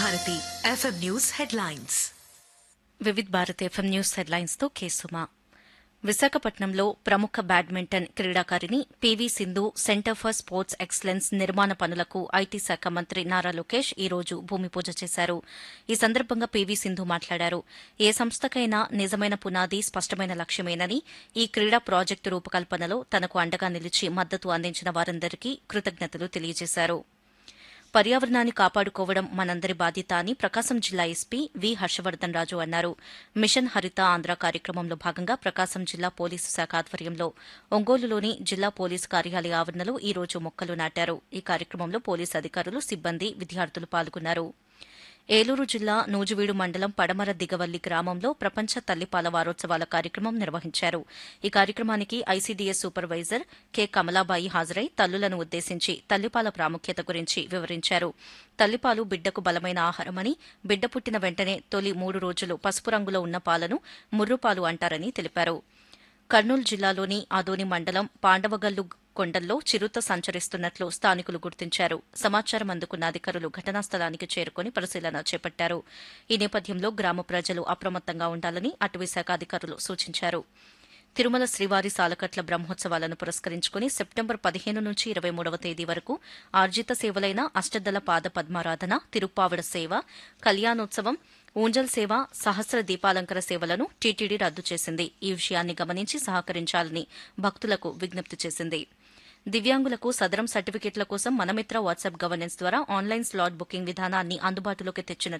Bharati FM news headlines Vividh Bharat FM news headlines తో కేసుమా విశాఖపట్నంలో ప్రముఖ బ్యాడ్మింటన్ క్రీడాకారిణి PV Sindhu centre for sports excellence నిర్మాణ పనులకు ఐటీ శాఖ మంత్రి నారా లోకేష్ ఈ రోజు భూమి పూజ చేశారు ఈ సందర్భంగా పీవీ సింధు మాట్లాడారు ఏ సంస్థకైనా నిజమైన పునాది స్పష్టమైన లక్ష్యమేనని ఈ క్రీడా ప్రాజెక్టు రూపకల్పనలో తనకు అండగా నిలిచి మద్దతు అందించిన వారందరికీ కృతజ్ఞతలు తెలియజేశారు పర్యావరణాన్ని కాపాడుకోవడం మనందరి బాధ్యత అని ప్రకాశం జిల్లా ఎస్పీ వి హర్షవర్దన్ రాజు అన్నారు మిషన్ హరిత ఆంధ్ర కార్యక్రమంలో భాగంగా ప్రకాశం జిల్లా పోలీసు శాఖ ఆధ్వర్యంలో ఒంగోలులోని జిల్లా పోలీసు కార్యాలయ ఆవరణలో ఈ రోజు మొక్కలు నాటారు ఈ కార్యక్రమంలో పోలీసు అధికారులు సిబ్బంది విద్యార్థులు పాల్గొన్నారు ఏలూరు జిల్లా నూజివీడు మండలం పడమర దిగవల్లి గ్రామంలో ప్రపంచ తల్లిపాల వారోత్సవాల కార్యక్రమం నిర్వహించారు ఈ కార్యక్రమానికి ఐసీడీఎస్ సూపర్వైజర్ కె కమలాబాయి హాజరై తల్లులను ఉద్దేశించి తల్లిపాల ప్రాముఖ్యత గురించి వివరించారు తల్లిపాలు బిడ్డకు బలమైన ఆహారమని బిడ్డ పుట్టిన వెంటనే తొలి మూడు రోజులు పసుపు రంగులో ఉన్న పాలను ముర్రుపాలు అంటారని తెలిపారు కర్నూలు జిల్లాలోని ఆదోని మండలం పాండవగల్లు కొండల్లో చిరుత సంచరిస్తున్నట్లు స్థానికులు గుర్తించారు సమాచారం అందుకున్న అధికారులు ఘటనా స్థలానికి చేరుకుని పరిశీలన చేపట్టారు ఈ నేపథ్యంలో గ్రామ ప్రజలు అప్రమత్తంగా ఉండాలని అటవీశాఖ అధికారులు సూచించారు తిరుమల శ్రీవారి సాలకట్ల బ్రహ్మోత్సవాలను పురస్కరించుకుని సెప్టెంబర్ పదిహేను నుంచి ఇరవై మూడవ తేదీ వరకు ఆర్జిత సేవలైన అష్టదల పాద పద్మారాధన తిరుప్పావడ సేవ కళ్యాణోత్సవం ఊంజల్ సేవ సహస్ర దీపాలంకర సేవలను టీటీడీ రద్దు చేసింది ఈ విషయాన్ని గమనించి సహకరించాలని భక్తులకు విజ్ఞప్తి చేసింది దివ్యాంగులకు సదరం సర్టిఫికెట్ల కోసం మనమిత్ర వాట్సాప్ గవర్నెన్స్ ద్వారా ఆన్లైన్ స్లాట్ బుకింగ్ విధానాన్ని అందుబాటులోకి తెచ్చిన